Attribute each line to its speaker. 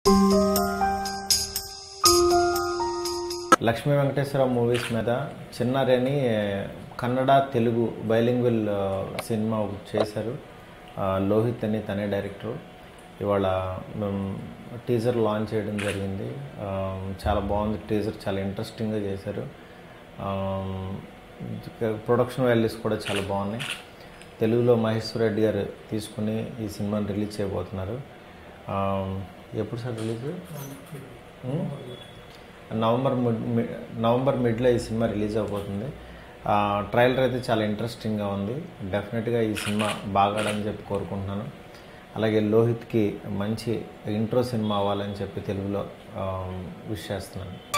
Speaker 1: Lakshmi Venkateswara movies మీద చిన్నారని Kannada Telugu bilingual cinema ఒకటి చేశారు ఆ, లోహిత్ అని తనే డైరెక్టర్ ఇవాళ మేము టీజర్ లాంచ్ చేయడం జరిగింది ఆ, చాలా బాగుంది టీజర్ చాలా ఇంట్రెస్టింగ్గా చేశారు ఆ, ప్రొడక్షన్ వాల్యూస్ కూడా చాలా బాగున్నాయి తెలుగులో మహేశ్వర రెడ్డి గారు తీసుకుని ఈ సినిమాని రిలీజ్ చేయబోతున్నారు ఆ, ఎప్పుడు sir release um? November mid మి- నవంబర్ మిడ్లో ఈ సినిమా రిలీజ్ అవబోతుంది ఆ, ట్రైలర్ అయితే చాలా ఇంట్రెస్టింగ్గా ఉంది డెఫినెట్గా ఈ సినిమా బాగాడని చెప్పి కోరుకుంటున్నాను అలాగే లోహిత్కి మంచి ఇంట్రో సినిమా అవ్వాలని చెప్పి తెలుగులో విష్ చేస్తున్నాను